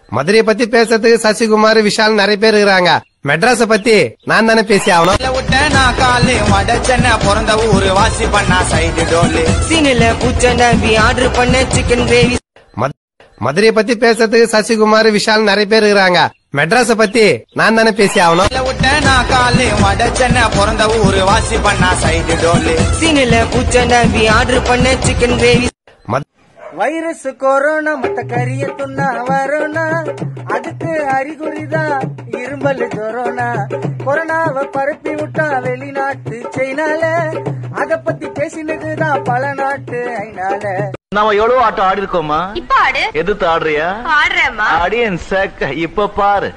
மதுரையை பத்தி பேசுறதுக்கு சசிகுமார் விஷால் நிறைய பேர் இருக்கிறாங்க மெட்ராஸ பத்தி நான் தானே பேசி ஆகணும் விட்ட நான் காலு வடச்சென்னை பிறந்த ஊரு வாசி பண்ணா சைடு டோலு சீனில பூச்ச நம்பி ஆர்டர் பண்ண சிக்கன் கிரேவி மத்- மதுரையை பத்தி பேசுறதுக்கு சசிகுமார் விஷால் நிறைய பேர் இருக்கிறாங்க மெட்ராஸ பத்தி நான் தானே பேசி ஆகணும் விட்ட நான் காலு வடச்சென்னை பிறந்த ஊரு வாசி பண்ணா சைடு டோலு சீனில பூச்ச நம்பி ஆர்டர் பண்ண சிக்கன் கிரேவி மத்- வைரஸ் கொரோனா மத்த கரிய துண்ணா வரோனா அதுக்கு அறிகுறிதான் இரும்பல் ஜொரோனா கொரோனாவை பரப்பி விட்டா வெளிநாட்டு சைனால அத பத்தி பேசினதுதான் பல நாட்டு ஐநால நாம எவ்வளவு ஆட்டம் ஆடி இருக்கோமா இப்ப ஆடு எதிர்த்து ஆடுறியா ஆடுறேம்மா அடியன் சேக்க இப்ப பாரு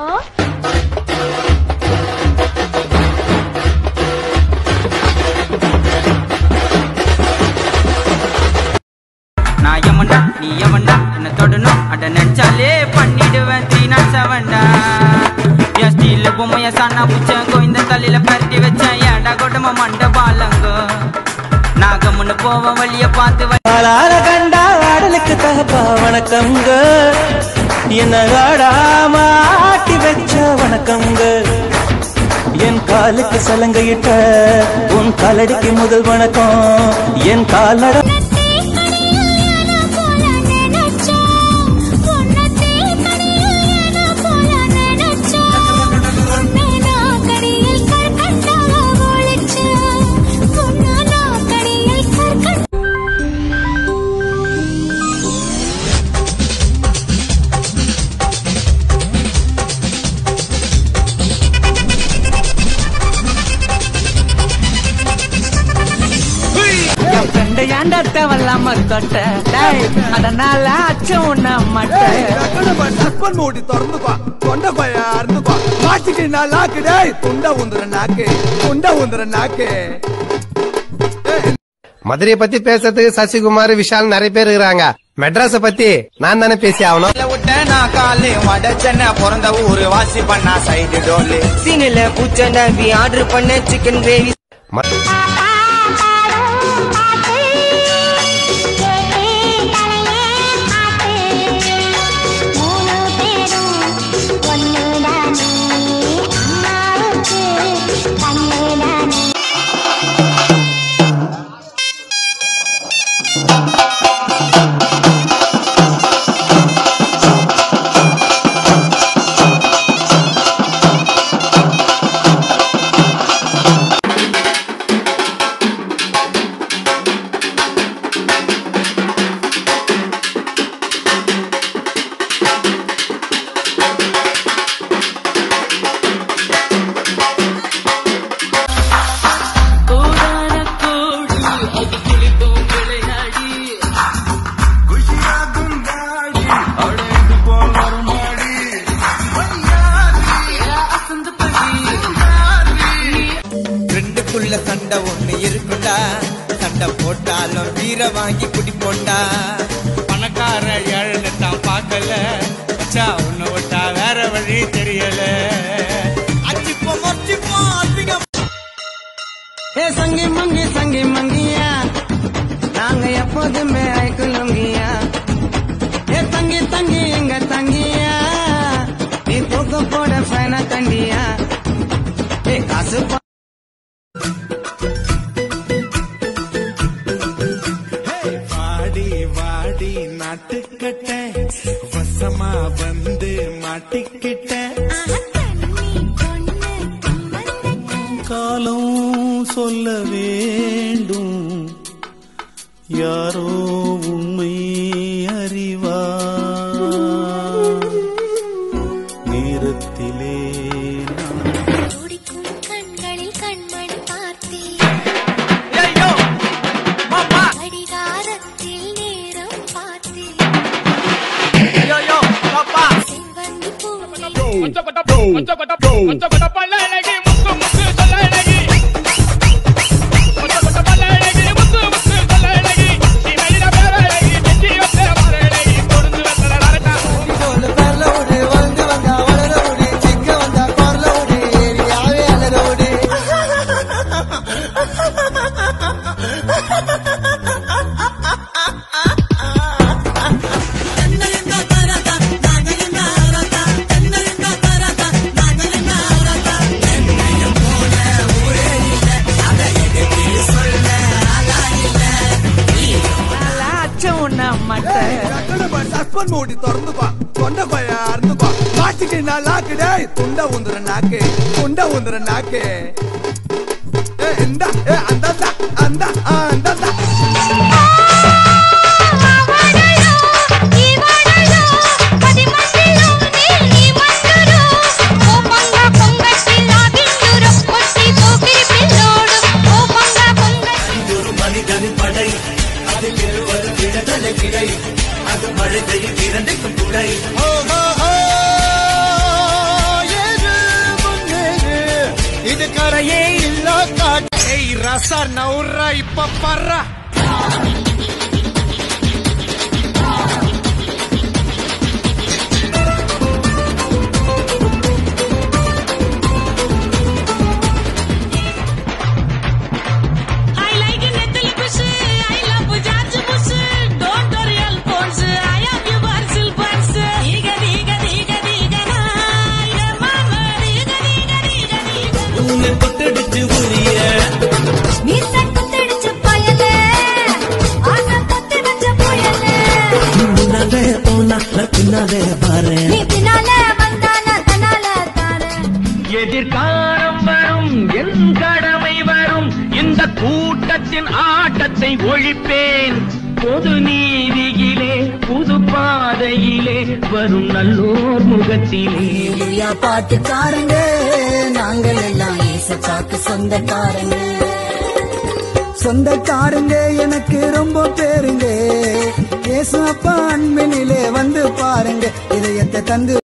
நான் எமன்டா நீ எவன்டா என்ன தொடணும் அட நினைச்சாலே பண்ணிடுவேன் த்ரீ நாட் செவன்டா என் ஸ்டீல் பொம்மைய சன்னா புச்சங்கோ இந்த தலையில பரட்டி வச்சேன் ஏடா கொடும மண்ட பாலங்கோ நாகமுன்னு போவ வழிய பார்த்து வ- ஆளால கண்டா ஆடலுக்கு தகப்பா வணக்கங்க என்ன ஆடாம ஆட்டி வச்ச வணக்கங்க என் காலுக்கு சலங்கையிட்ட உன் காலடிக்கு முதல் வணக்கம் என் காலட என் ஃப்ரெண்டு ஏன்டா தேவலாம தொட்ட டேய், அதனால அச்சம் உண்ண மாட்டேன் டப்பன் மூடி திறந்துக்கோ தொண்டை கொய அறுந்துக்கோ மாட்டிட்டு நான் லாக்கு டேய் துண்ட உந்துற நாக்கு துண்ட உந்துற நாக்கு மதுரையை பத்தி பேசுறதுக்கு சசிகுமார் விஷால் நிறைய பேர் இருக்கிறாங்க மெட்ராஸ பத்தி நான் தானே பேசி ஆகணும் விட்ட நான் காலு வடச்சென்னை பிறந்த ஊரு வாசி பண்ணா சைடு டோலு சீனில பூச்ச நம்பி ஆர்டர் பண்ண சிக்கன் கிரேவி மத்- ரெண்டுக்குள்ள சண்டை ஒண்ணு இருக்குண்டா சண்டை போட்டாலும் வீர வாங்கி குடிப்போண்டா பணக்கார ஏழை தான் பார்க்கல மச்சா உன்னை விட்டா வேற வழி தெரியல அச்சிப்போம் மொச்சிப்போம் அதிகம் ஏ சங்கி மங்கி சங்கி மங்கியா நாங்க எப்போதுமே ஐக்குலுங்கியா ஏ தங்கி தங்கி எங்க தங்கியா நீ தூக்க போட ஃபைனா தண்டியா ஏ காசு பா- வாடி வாடி நாட்டுக்கட்ட வசமா வந்து மாட்டிக்கிட்ட காலம் சொல்ல வேண்டும் யாரோ உண்மை அறிவா நேரத்திலே நான் கண்களில் கண்மணி பார்த்தேன் கடிகாரத்தில் நேரம் பார்த்தேன் செவ்வந்தி பூவில் ஆ கண்மண் மூடி திறந்துக்கோ தொண்டை கொய்யா இருந்துக்கோ மாட்டிக்கினா லாக்கு டேய் துண்ட உந்துற நாக்கு துண்ட உந்துற நாக்கு ஏ இந்த ஏ அந்த அந்த அந்த ఆవాడలో ఈవాడలో పది మందిలో నీ మందులో కోపంగా పొంగట్టి లాగిందురు కొట్టి పోకిరి పిల్లోడు కోపంగా పొంగట్టి இது கரையே இல்ல காட்டை ரச நவுற இப்ப பர்ற I like a nettle bush. I love George Bush. Don't worry, Alphonse. I have you Basil Buns. Diga, diga, diga, diga, na. Yeah, mama. Diga, diga, diga, diga. மீச குத்திடுச்சு பயலே ஆசை குத்தி வச்ச புயலே நீ பின்னால வந்தால தனால தாரே எதிர்காலம் வரும் என் கடமை வரும் இந்த கூட்டத்தின் ஆட்டத்தை ஒழிப்பேன் பொது நீதியிலே புது பாதையிலே வரும் நல்லோர் முகத்திலே பாட்டுக்காரங்க நாங்கள் எல்லாம் ஏசப்பாக்கு சொந்தக்காரங்க சொந்தக்காரங்க எனக்கு ரொம்ப பேருங்க ஏசு அப்பா அன்பினிலே வந்து பாருங்க இதயத்தை தந்து